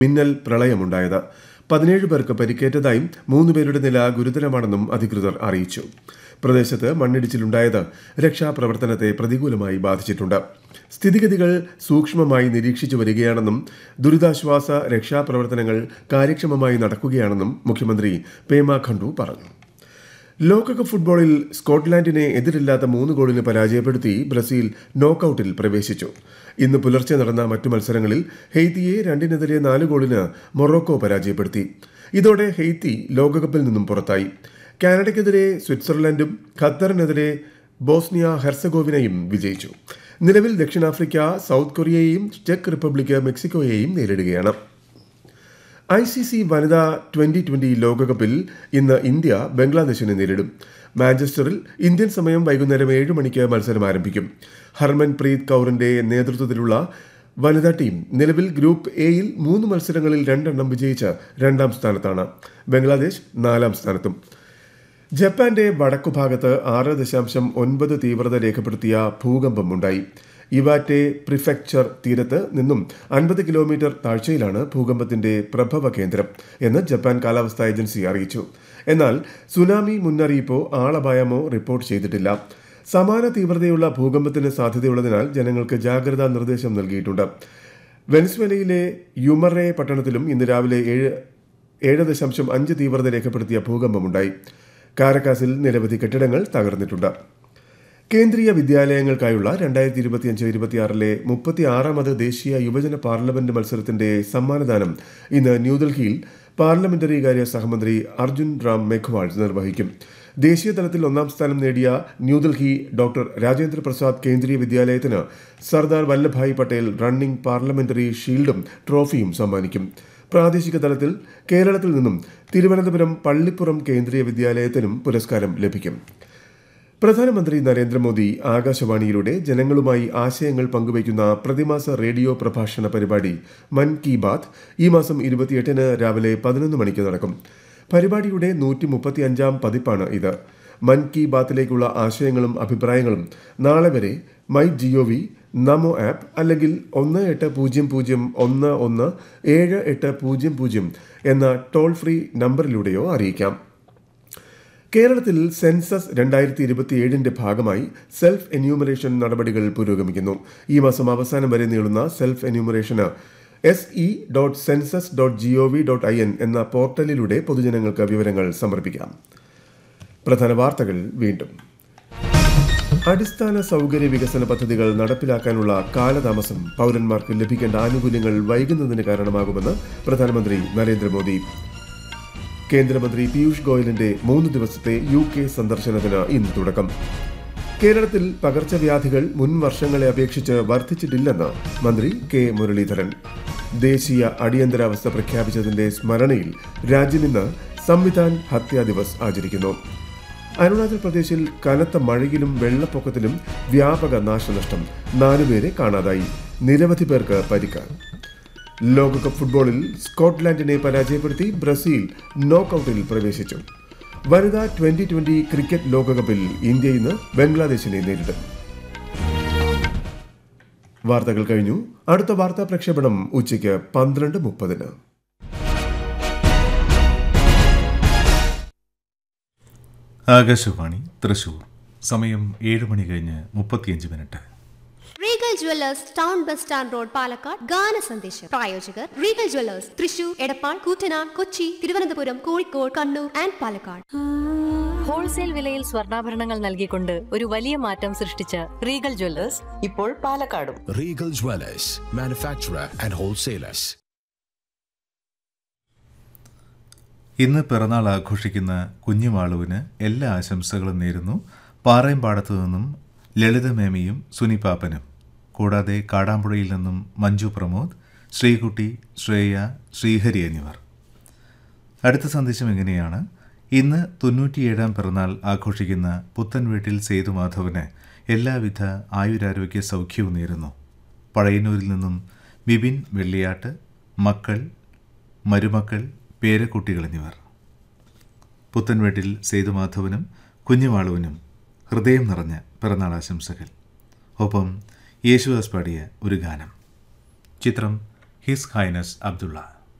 മിന്നൽ പ്രളയമുണ്ടായത് പതിനേഴ് പേർക്ക് പരിക്കേറ്റതായും മൂന്ന് പേരുടെ നില ഗുരുതരമാണെന്നും അധികൃതർ അറിയിച്ചു പ്രദേശത്ത് മണ്ണിടിച്ചിലുണ്ടായത് രക്ഷാപ്രവർത്തനത്തെ പ്രതികൂലമായി ബാധിച്ചിട്ടുണ്ട് സ്ഥിതിഗതികൾ സൂക്ഷ്മമായി നിരീക്ഷിച്ചു വരികയാണെന്നും ദുരിതാശ്വാസ രക്ഷാപ്രവർത്തനങ്ങൾ കാര്യക്ഷമമായി നടക്കുകയാണെന്നും മുഖ്യമന്ത്രി പേമ ഖണ്ഡു പറഞ്ഞു ലോകകപ്പ് ഫുട്ബോളിൽ സ്കോട്ട്ലാൻഡിനെ എതിരില്ലാത്ത മൂന്ന് ഗോളിന് പരാജയപ്പെടുത്തി ബ്രസീൽ നോക്കൌട്ടിൽ പ്രവേശിച്ചു ഇന്ന് പുലർച്ചെ നടന്ന മറ്റു മത്സരങ്ങളിൽ ഹെയ്ത്തിയെ രണ്ടിനെതിരെ നാല് ഗോളിന് മൊറോക്കോ പരാജയപ്പെടുത്തി ഇതോടെ ഹെയ്ത്തി ലോകകപ്പിൽ നിന്നും പുറത്തായി കാനഡയ്ക്കെതിരെ സ്വിറ്റ്സർലൻഡും ഖത്തറിനെതിരെ ബോസ്നിയ ഹെർസഗോവിനയും വിജയിച്ചു നിലവിൽ ദക്ഷിണാഫ്രിക്ക സൗത്ത് കൊറിയയെയും ചെക്ക് റിപ്പബ്ലിക് മെക്സിക്കോയെയും നേരിടുകയാണ് ഐ സി സി വനിതാ ട്വന്റി ട്വന്റി ലോകകപ്പിൽ ഇന്ന് ഇന്ത്യ ബംഗ്ലാദേശിനെ നേരിടും മാഞ്ചസ്റ്ററിൽ ഇന്ത്യൻ സമയം വൈകുന്നേരം ഏഴ് മണിക്ക് മത്സരം ആരംഭിക്കും ഹർമൻ പ്രീത് കൌറിന്റെ നേതൃത്വത്തിലുള്ള വനിതാ ടീം നിലവിൽ ഗ്രൂപ്പ് എയിൽ മൂന്ന് മത്സരങ്ങളിൽ രണ്ടെണ്ണം വിജയിച്ച് രണ്ടാം സ്ഥാനത്താണ് ബംഗ്ലാദേശ് നാലാം സ്ഥാനത്തും ജപ്പാന്റെ വടക്കുഭാഗത്ത് ആറ് ദശാംശം ഒൻപത് തീവ്രത രേഖപ്പെടുത്തിയ ഭൂകമ്പമുണ്ടായി ഇവാറ്റെ പ്രിഫെക്ചർ തീരത്ത് നിന്നും അൻപത് കിലോമീറ്റർ താഴ്ചയിലാണ് ഭൂകമ്പത്തിന്റെ പ്രഭവ കേന്ദ്രം എന്ന് ജപ്പാൻ കാലാവസ്ഥാ ഏജൻസി അറിയിച്ചു എന്നാൽ സുനാമി മുന്നറിയിപ്പോ ആളപായമോ റിപ്പോർട്ട് ചെയ്തിട്ടില്ല സമാന തീവ്രതയുള്ള ഭൂകമ്പത്തിന് സാധ്യതയുള്ളതിനാൽ ജനങ്ങൾക്ക് ജാഗ്രതാ നിർദ്ദേശം നൽകിയിട്ടുണ്ട് വെനസ്വേലയിലെ യുമറെ പട്ടണത്തിലും ഇന്ന് രാവിലെ ഏഴ് ഏഴ് ദശാംശം അഞ്ച് തീവ്രത രേഖപ്പെടുത്തിയ ഭൂകമ്പമുണ്ടായി കാരക്കാസിൽ നിരവധി കെട്ടിടങ്ങൾ തകർന്നിട്ടുണ്ട് കേന്ദ്രീയ വിദ്യാലയങ്ങൾക്കായുള്ള രണ്ടായിരത്തി ഇരുപത്തിയഞ്ച് ഇരുപത്തിയാറിലെ മുപ്പത്തി ആറാമത് ദേശീയ യുവജന പാർലമെന്റ് മത്സരത്തിന്റെ സമ്മാനദാനം ഇന്ന് ന്യൂഡൽഹിയിൽ പാർലമെന്ററി കാര്യ സഹമന്ത്രി അർജുൻ റാം മെഘ്വാൾ നിർവഹിക്കും ദേശീയ തലത്തിൽ ഒന്നാം സ്ഥാനം നേടിയ ന്യൂഡൽഹി ഡോക്ടർ രാജേന്ദ്ര പ്രസാദ് കേന്ദ്രീയ വിദ്യാലയത്തിന് സർദാർ വല്ലഭായ് പട്ടേൽ റണ്ണിംഗ് പാർലമെന്ററി ഷീൽഡും ട്രോഫിയും സമ്മാനിക്കും പ്രാദേശിക തലത്തിൽ കേരളത്തിൽ നിന്നും തിരുവനന്തപുരം പള്ളിപ്പുറം കേന്ദ്രീയ വിദ്യാലയത്തിനും പുരസ്കാരം ലഭിക്കും പ്രധാനമന്ത്രി നരേന്ദ്രമോദി ആകാശവാണിയിലൂടെ ജനങ്ങളുമായി ആശയങ്ങൾ പങ്കുവയ്ക്കുന്ന പ്രതിമാസ റേഡിയോ പ്രഭാഷണ പരിപാടി മൻ കി ബാത് ഈ മാസം ഇരുപത്തിയെട്ടിന് രാവിലെ പതിനൊന്ന് മണിക്ക് നടക്കും പരിപാടിയുടെ നൂറ്റി മുപ്പത്തിയഞ്ചാം പതിപ്പാണ് ഇത് മൻ കി ബാത്തിലേക്കുള്ള ആശയങ്ങളും അഭിപ്രായങ്ങളും നാളെ വരെ മൈ ജിഒവി നമോ ആപ്പ് അല്ലെങ്കിൽ ഒന്ന് എട്ട് പൂജ്യം പൂജ്യം ഒന്ന് ഒന്ന് ഏഴ് എട്ട് പൂജ്യം പൂജ്യം എന്ന ടോൾ ഫ്രീ നമ്പറിലൂടെയോ അറിയിക്കാം കേരളത്തിൽ സെൻസസ് രണ്ടായിരത്തി ഇരുപത്തിയേഴിന്റെ ഭാഗമായി സെൽഫ് എന്യൂമറേഷൻ നടപടികൾ പുരോഗമിക്കുന്നു ഈ മാസം അവസാനം വരെ നീളുന്ന സെൽഫ് എന്യൂമറേഷന് S E dot census dot G O V dot I N എന്ന പോർട്ടലിലൂടെ പൊതുജനങ്ങൾക്ക് വിവരങ്ങൾ സമർപ്പിക്കാം പ്രധാന വാർത്തകൾ വീണ്ടും അടിസ്ഥാന സൗകര്യ വികസന പദ്ധതികൾ നടപ്പിലാക്കാനുള്ള കാലതാമസം പൗരന്മാർക്ക് ലഭിക്കേണ്ട ആനുകൂല്യങ്ങൾ വൈകുന്നതിന് കാരണമാകുമെന്ന് പ്രധാനമന്ത്രി നരേന്ദ്രമോദി കേന്ദ്രമന്ത്രി പീയൂഷ് ഗോയലിന്റെ മൂന്ന് ദിവസത്തെ യു കെ സന്ദർശനത്തിന് ഇന്ന് തുടക്കം കേരളത്തിൽ പകർച്ചവ്യാധികൾ മുൻ വർഷങ്ങളെ അപേക്ഷിച്ച് വർദ്ധിച്ചിട്ടില്ലെന്ന് മന്ത്രി കെ മുരളീധരൻ ദേശീയ അടിയന്തരാവസ്ഥ പ്രഖ്യാപിച്ചതിന്റെ സ്മരണയിൽ രാജ്യം ഇന്ന് സംവിധാൻ ഹത്യാ ദിവസ് ആചരിക്കുന്നു അരുണാചൽ പ്രദേശിൽ കനത്ത മഴയിലും വെള്ളപ്പൊക്കത്തിലും വ്യാപക നാശനഷ്ടം നാലുപേരെ കാണാതായി നിരവധി പേർക്ക് പരിക്ക് ലോകകപ്പ് ഫുട്ബോളിൽ സ്കോട്ട്ലാൻഡിനെ പരാജയപ്പെടുത്തി ബ്രസീൽ നോക്കൌട്ടിൽ പ്രവേശിച്ചു വനിതാ ട്വന്റി ട്വന്റി ക്രിക്കറ്റ് ലോകകപ്പിൽ ഇന്ത്യ ഇന്ന് ബംഗ്ലാദേശിനെ നേരിടും വാർത്തകൾ കഴിഞ്ഞു അടുത്ത വാർത്താ പ്രക്ഷേപണം ഉച്ചയ്ക്ക് പന്ത്രണ്ട് മുപ്പതിന് ആകാശവാണി തൃശൂർ സമയം ഏഴ് മണി കഴിഞ്ഞ് മുപ്പത്തിയഞ്ച് minute Regal Jewellers town bus stand road Palakkad ഗാന സന്ദേശം പ്രായോജകർ Regal Jewellers Thrissur Edappal Koottanad Kochi Thiruvananthapuram Kozhikode Kannur and Palakkad wholesale വിലയിൽ സ്വർണ്ണാഭരണങ്ങൾ നൽകിക്കൊണ്ട് ഒരു വലിയ മാറ്റം സൃഷ്ടിച്ച റീഗൽ ജ്വല്ലേഴ്സ് ഇപ്പോൾ പാലക്കാടും Regal Dwellers, manufacturer and wholesalers. ഇന്ന് പിറന്നാൾ ആഘോഷിക്കുന്ന കുഞ്ഞുമാളുവിന് എല്ലാ ആശംസകളും നേരുന്നു പാറയമ്പാടത്തു നിന്നും ലളിതമേമിയും സുനിപാപ്പനും കൂടാതെ കാടാമ്പുഴയിൽ നിന്നും മഞ്ജു പ്രമോദ് ശ്രീകുട്ടി ശ്രേയ ശ്രീഹരി എന്നിവർ അടുത്ത സന്ദേശം എങ്ങനെയാണ് ഇന്ന് തൊണ്ണൂറ്റിയേഴാം പിറന്നാൾ ആഘോഷിക്കുന്ന പുത്തൻ വീട്ടിൽ സേതുമാധവന് എല്ലാവിധ ആയുരാരോഗ്യ സൗഖ്യവും നേരുന്നു പഴയന്നൂരിൽ നിന്നും ബിബിൻ വെള്ളിയാട്ട് മക്കൾ മരുമക്കൾ പേരക്കുട്ടികൾ എന്നിവർ പുത്തൻവേട്ടിൽ സേതുമാധവനും കുഞ്ഞുമാളുവിനും ഹൃദയം നിറഞ്ഞ പിറന്നാൾ ആശംസകൾ ഒപ്പം യേശുദാസ് പാടിയ ഒരു ഗാനം ചിത്രം ഹിസ് ഹൈനസ് അബ്ദുള്ള